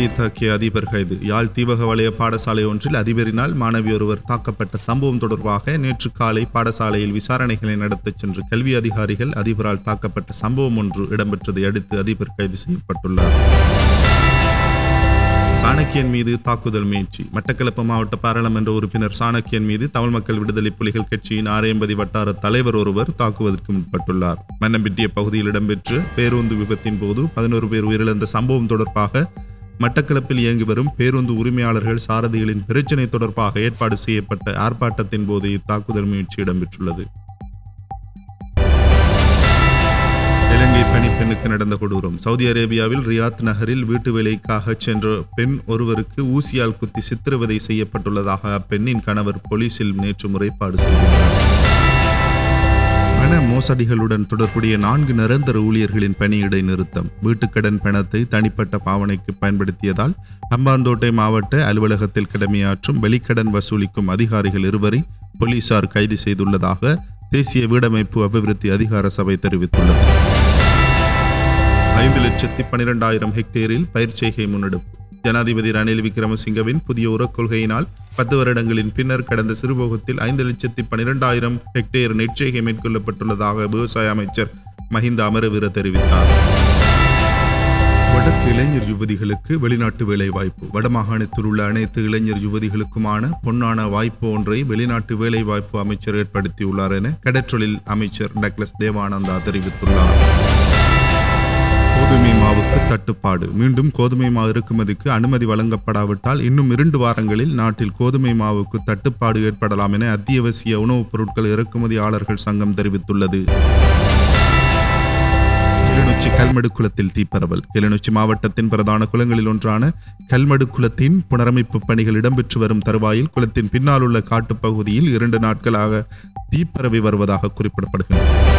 மாணவியை தாக்கிய அதிபர் கைது யாழ் தீவக வலய பாடசாலை ஒன்றில் அதிபரினால் மாணவி ஒருவர் தாக்கப்பட்ட சம்பவம் தொடர்பாக நேற்று காலை பாடசாலையில் விசாரணைகளை நடத்தச் சென்று கல்வி அதிகாரிகள் அதிபரால் தாக்கப்பட்ட சம்பவம் ஒன்று இடம்பெற்றதை அடுத்து அதிபர் கைது செய்யப்பட்டுள்ளார் சாணக்கியன் மீது தாக்குதல் முயற்சி மட்டக்களப்பு மாவட்ட பாராளுமன்ற உறுப்பினர் சாணக்கியன் மீது தமிழ் மக்கள் விடுதலை புலிகள் கட்சியின் ஆரையம்பதி வட்டார தலைவர் ஒருவர் தாக்குவதற்கு முற்பட்டுள்ளார் மன்னம்பிட்டிய பகுதியில் இடம்பெற்ற பேருந்து விபத்தின் போது பதினோரு பேர் உயிரிழந்த சம்பவம் தொடர்பாக மட்டக்களப்பில் இயங்கி வரும் பேருந்து உரிமையாளர்கள் சாரதிகளின் பிரச்சினை தொடர்பாக ஏற்பாடு செய்யப்பட்ட ஆர்ப்பாட்டத்தின் போது இத்தாக்குதல் முயற்சி இடம்பெற்றுள்ளது இலங்கை பணிப்பெண்ணுக்கு நடந்த கொடூரம் சவுதி அரேபியாவில் ரியாத் நகரில் வீட்டு வேலைக்காக சென்ற பெண் ஒருவருக்கு ஊசியால் குத்தி சித்திரவதை செய்யப்பட்டுள்ளதாக அப்பெண்ணின் கணவர் போலீசில் நேற்று முறைப்பாடு செய்துள்ளார் பண மோசடிகளுடன் தொடர்புடைய நான்கு நிரந்தர ஊழியர்களின் பணியிடை நிறுத்தம் வீட்டுக்கடன் பணத்தை தனிப்பட்ட பாவனைக்கு பயன்படுத்தியதால் ஹம்பாந்தோட்டை மாவட்ட அலுவலகத்தில் கடமையாற்றும் வெளிக்கடன் வசூலிக்கும் அதிகாரிகள் இருவரை போலீசார் கைது செய்துள்ளதாக தேசிய வீடமைப்பு அபிவிருத்தி அதிகார சபை தெரிவித்துள்ளது ஐந்து லட்சத்தி பனிரெண்டாயிரம் ஹெக்டேரில் பயிர்ச்செய்கை முன்னெடுப்பு ஜனாதிபதி ரணில் விக்ரமசிங்கவின் புதிய உரக் கொள்கையினால் பத்து வருடங்களின் பின்னர் கடந்த சிறுபோகத்தில் ஐந்து லட்சத்தி பனிரெண்டாயிரம் ஹெக்டேர் நெற்செய்கை மேற்கொள்ளப்பட்டுள்ளதாக விவசாய அமைச்சர் மஹிந்த அமரவீர தெரிவித்தார் வடக்கு இளைஞர் யுவதிகளுக்கு வெளிநாட்டு வேலை வாய்ப்பு வடமாகாணத்தில் உள்ள அனைத்து இளைஞர் யுவதிகளுக்குமான பொன்னான வாய்ப்பு ஒன்றை வெளிநாட்டு வேலை வாய்ப்பு அமைச்சர் ஏற்படுத்தியுள்ளார் என கடற்றொழில் அமைச்சர் டக்ளஸ் தேவானந்தா தெரிவித்துள்ளார் கோதுமை மாவுக்கு தட்டுப்பாடு மீண்டும் கோதுமை மாவு இறக்குமதிக்கு அனுமதி வழங்கப்படாவிட்டால் இன்னும் இரண்டு வாரங்களில் நாட்டில் கோதுமை மாவுக்கு தட்டுப்பாடு ஏற்படலாம் என அத்தியாவசிய உணவுப் பொருட்கள் இறக்குமதியாளர்கள் சங்கம் தெரிவித்துள்ளது கிளிநொச்சி கல்மடு குளத்தில் தீப்பரவல் கிளிநொச்சி மாவட்டத்தின் பிரதான குளங்களில் ஒன்றான கல்மடு குளத்தின் புனரமைப்பு பணிகள் இடம்பெற்று வரும் தருவாயில் குளத்தின் பின்னால் உள்ள காட்டுப்பகுதியில் இரண்டு நாட்களாக தீப்பரவி வருவதாக குறிப்பிடப்படுகிறது